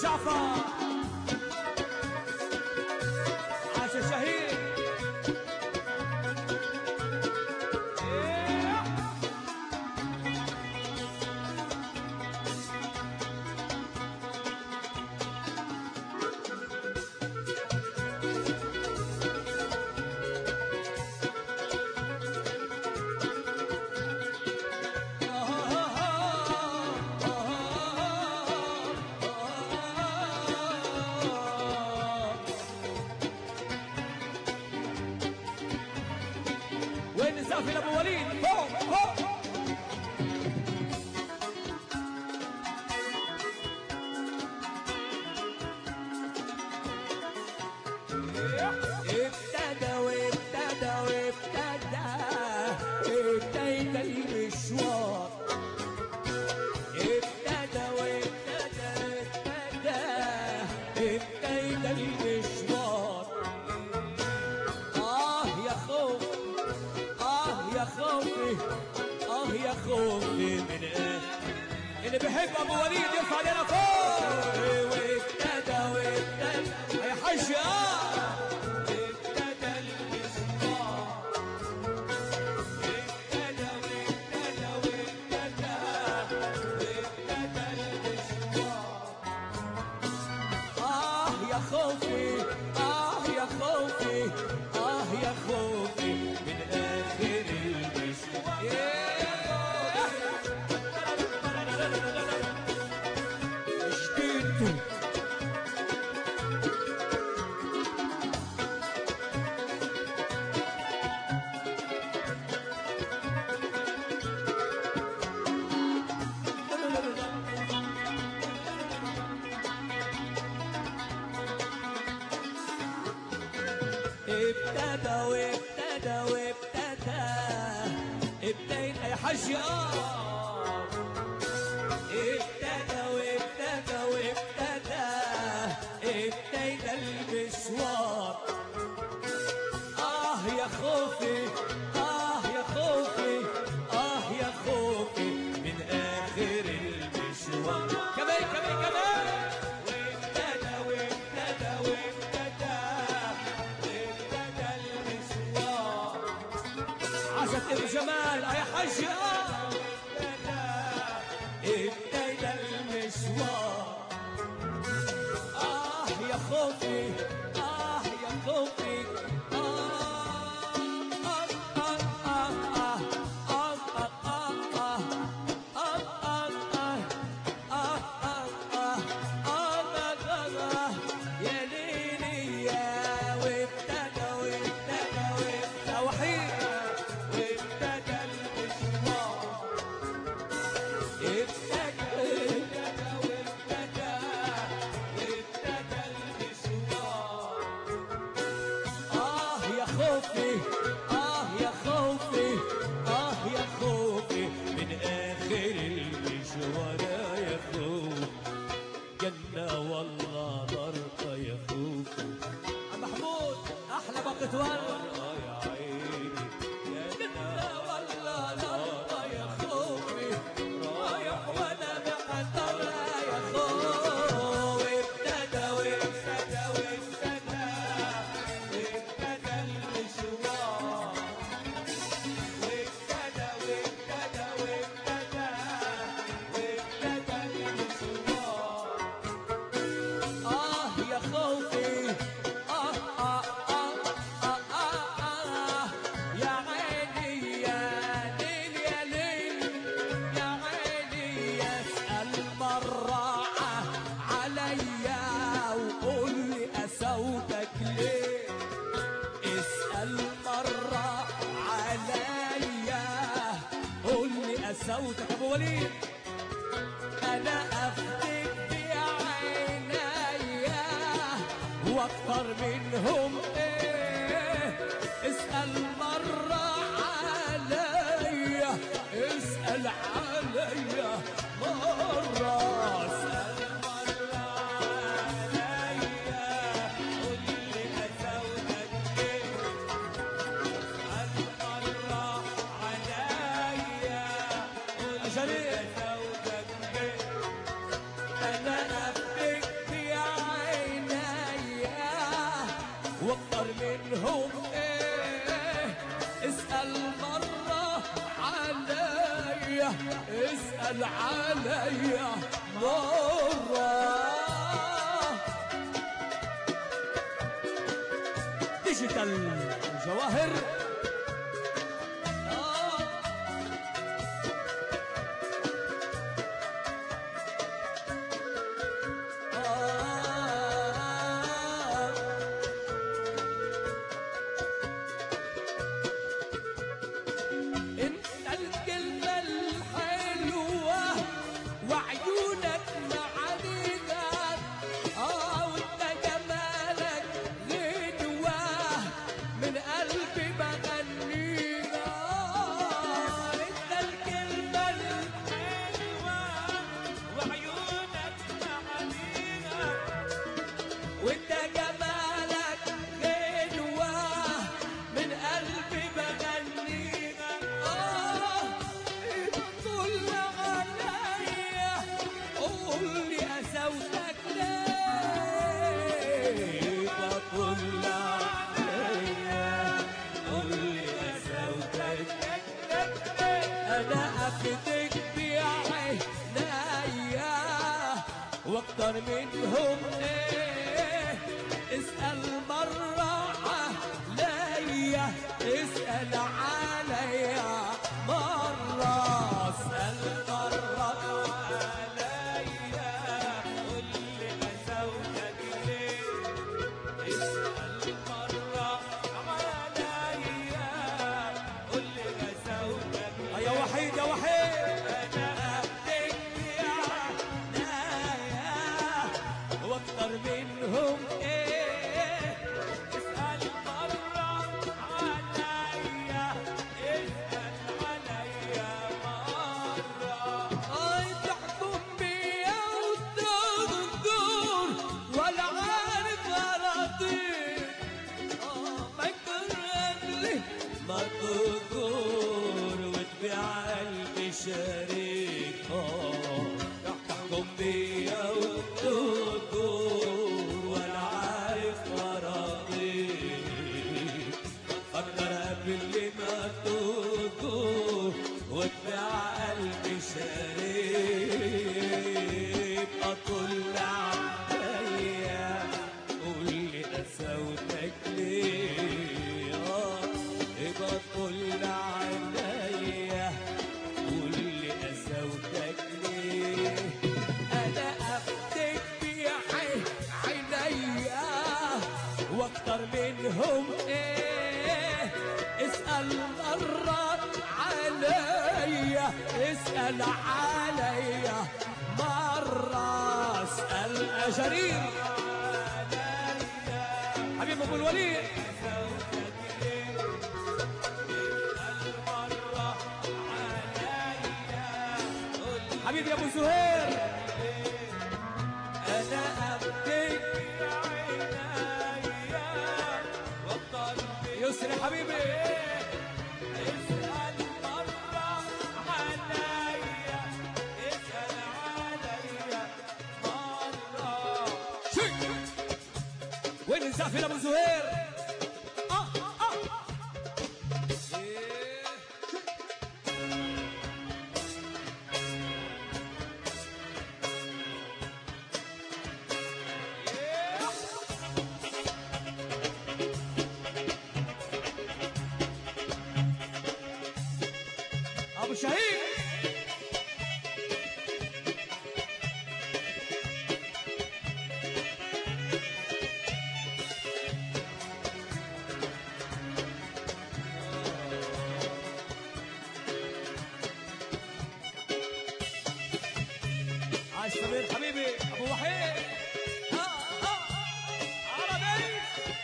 جعفر عاش الشهيد إيه. وين نسافر ابو وليد فوق فوق ابتدى وابتدى وابتدى ابتدى المشوار ابتدى وابتدى ابتدى ابتدى المشوار اه يا خوف اه يا خوفي اه يا خوفي من ايه اللي بيحب ابو وليد يرفع لنا فوق وابتدى وابتدى يا حج اه ابتدى المشوار ابتدى وابتدى وابتدى وابتدى المشوار آه يا خوفي آه يا خوفي آه يا خوفي من آخر المشوار اشتيت ابتدى وابتدى وابتدى ابتدى يا حج اه ابتدى وابتدى وابتدى ابتدى المشوار آه يا خوفي آه يا خوفي آه يا خوفي من آخر المشوار كمان كمان كمان وابتدى وابتدى وابتدى وابتدى المشوار عاشت ابو جمال يا حج اه ابتدى المشوار آه يا خوفي آه يا خوفي آه آه آه آه آه آه آه آه يا ليلي يا وابتدى وابتدى وابتدى وحيد وابتدى المشوار ابتدى ابتدى وابتدى وابتدى المشوار آه يا خوفي آه يا خوفي آه يا خوفي من آخر المشوار يا خوف جنة والله نار يا خوفي عم محمود احلى باقة ورد آه يا عيني جنة والله نار يا خوفي رايح وانا بحضر يا خوف ابتدى وابتدى وابتدى وابتدى المشوار وابتدى وابتدى وابتدى وابتدى المشوار آه يا خوفي آه آه آه آه آه آه يا عيني يا ليل يا ليل يا عيني يسأل مرة عليا وقول لي أسودك ليه اسأل مرة عليا قول لي أسودك ابو وليد انا افدك بعينيا واكتر منهم ايه اسال مره عليا اسال عليا مره اسال مره عليا قول لي ازودك ايه اسال مره عليا قول لي جميل. ازودك ايه انا افدك منهم ايه اسأل مرة عليا اسأل عليا مرة ديجيتال جواهر آه. آه. انت الكلمة الحلوة وعيونك معانيها اه وانت جمالك غنوة من قلبي بغنيها انت الكلمة الحلوة وعيونك معانيها وانت جمالك غنوة من قلبي بغنيها اه طول عليا قول لي قساوتك ليه بطل عليا قول لي قساوتك انا افدك بعينيا واكتر منهم ايه اسأل مرة عليا اسأل عليا مرة اسأل مرة عليا قول لي قساوتك ليه اسأل مرة عليا قول لي قساوتك يا وحيد يا وحيد انا اهديك يا نايا واكتر منهم ايه اسأل مرة عليا اسأل عليا مرة اي تحكم بيا وتغدر ولا عارف اراضيك ما تذكر وتبيع قلبي شريك اه تحكم بيا وتذكر ولا عارف اراضيك فكر قبل ما تذكر وتبيع قلبي شريك اطل عليا قول لي قساوتك ليه آه، يبقى طل عليا قول لي قساوتك ليه انا افتك بعينيا واكتر منهم ايه اسأل مرة عليا اسأل عليا مرة اسأل جرير حبيب ابو الوليد حبيبي يا ابو زهير انا ابكيك عينيا وافضل يسري حبيبي اسال مره عليا اسال عليا مره وين الزعفي ابو زهير آه آه ابو شهيد عايش سمير حبيبي ابو وحيد آه آه عربي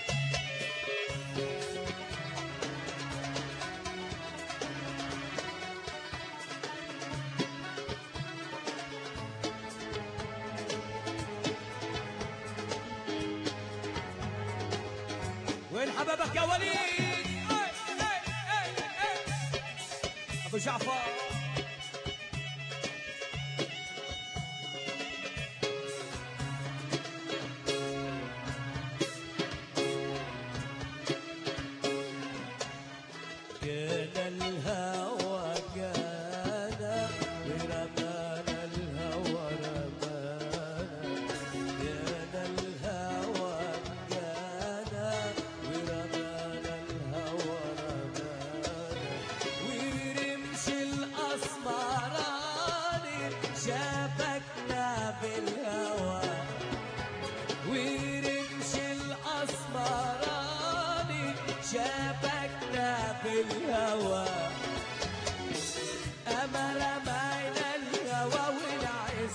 وين حبابك يا وليد أي أي أي أي. ابو جعفر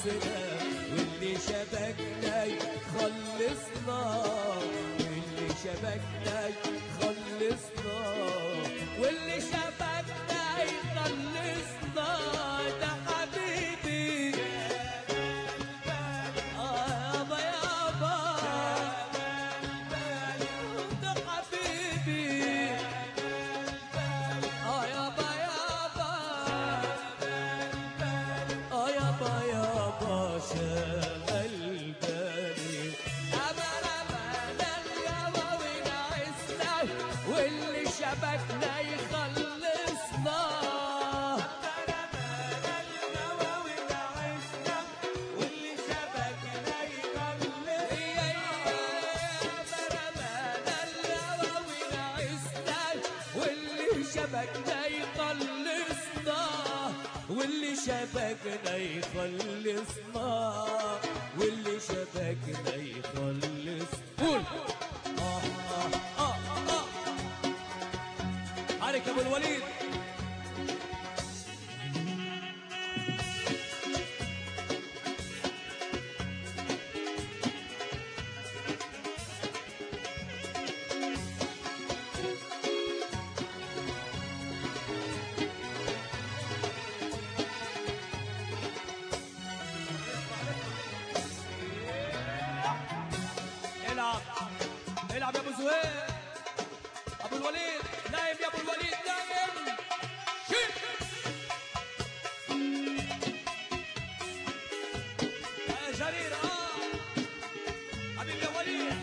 عشنا واللي شبكنا يخلصنا واللي شبكنا يخلصنا واللي شبكنا يخلصنا ده حبيبي آه يابا يابا ده حبيبي اه يابا يابا اه يابا يابا شغل بالي أمل أمل اليابا ونعسنا واللي شبكنا يخلصنا يا يا أمل اليابا ونعسنا واللي شبكنا يخلصنا واللي شبكنا يخلصنا واللي شبكنا يخلص قول آه آه آه آه عليك يا ابو الوليد العب العب يا ابو زهير ابو الوليد نايم يا ابو الوليد نايم شيل يا جرير اه حبيبي يا وليد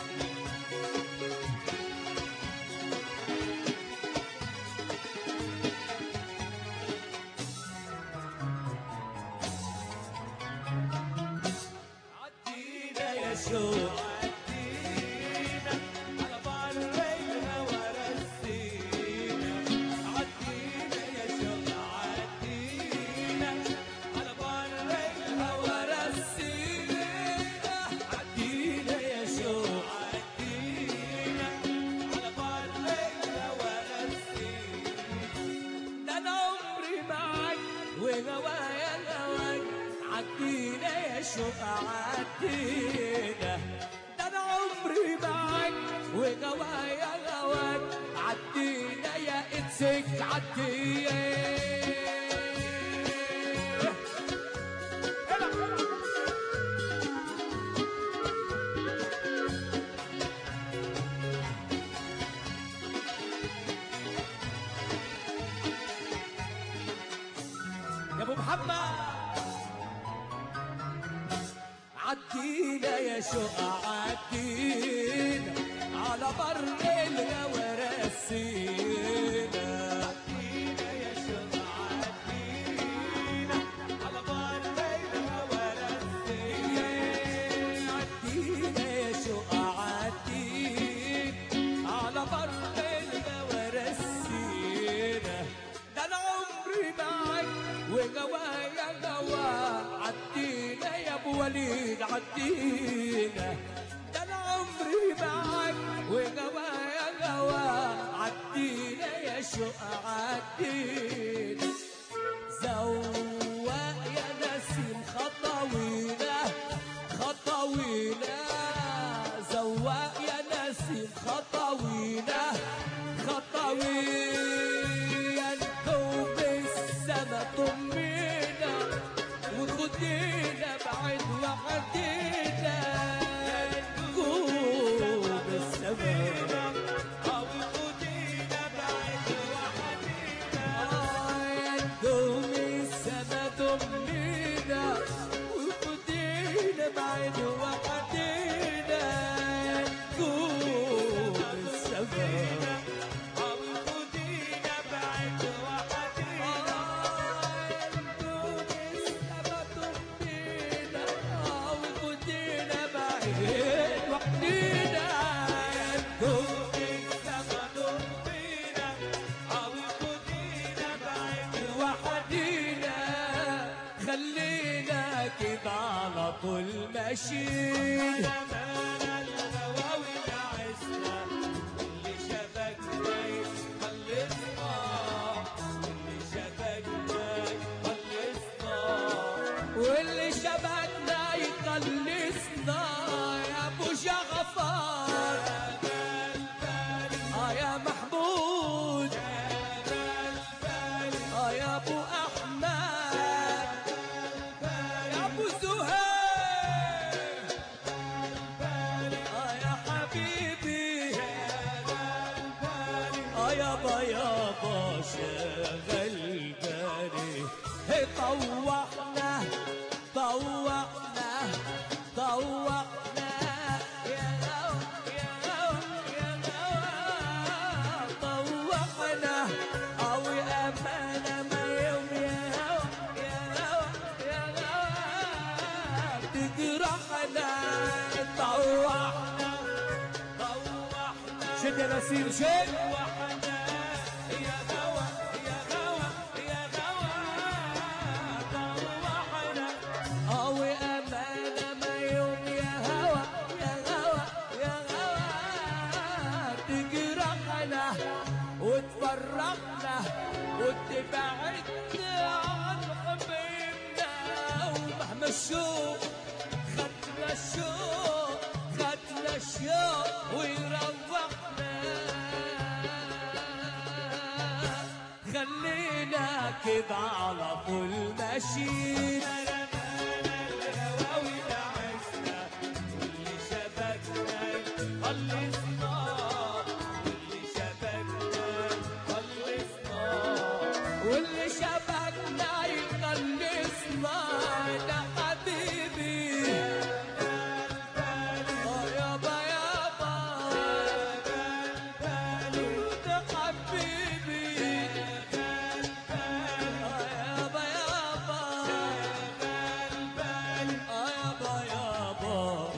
عدينا يا شوق عدينا على بار الهوى رسينا عدينا يا شوق عدينا على بار الهوى رسينا عدينا يا شوق عدينا على بار الهوى رسينا ده انا عمري معاك وهوايا هواك عدينا يا شوق عدينا ده انا عمري معاك وهوايا هواك عدينا يا اتسك عدينا يا ابو محمد عدينا يا شوق عدينا على بر الهوى رسينا عدينا يا شوق عدينا على بر الهوى رسينا عدينا يا شوق عدينا على بر الهوى رسينا ده انا عمري معاك وجوايا جوا عدينا يا ابو وليد عدينا ده انا عمري معاك وجوايا جوا عدينا يا شوق عدينا زواق يا نسيم خطاوينا خطاوينا زواق يا نسيم خطاوينا خطاوينا نكوب السما طمينا وخدينا بعد وحدينا نكوب السما أو خدينا بعد وحدينا نكوب السما طمينا وخدينا بعد وحدينا نكوب السما أو خدينا بعد وحدينا نكوب السما طمينا أو خدينا بعد وحدينا نكوب السما طمينا أو خدينا بعد وحدينا خلينا كده على طول ماشيين واللي شبكنا طوحنا طوحنا طوحنا يا هوا يا هوا يا هوا طوحنا أو أمانة ما يوم يا هوا يا هوا يا هوا تجرحنا طوحنا طوحنا شد يا نسيم شد طوحنا يا هوا يا هوا يا هوا طوحنا أو أمانة ما يوم يا هوا يا هوا يا هوا تجرحنا وتفرقنا وتبعدنا عن حبيبنا ومهما الشوق خدنا الشوق خدنا الشوق ويروحنا خلينا كده على طول ماشيين واللي شبكنا يخلصنا ده حبيبي آه يابا يابا ده حبيبي آه يابا يابا آه يابا يابا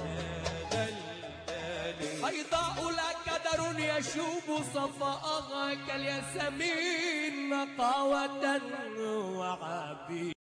بيضاء لا قدر يشوب صفاءها كالياسمين نقاوة وعبيد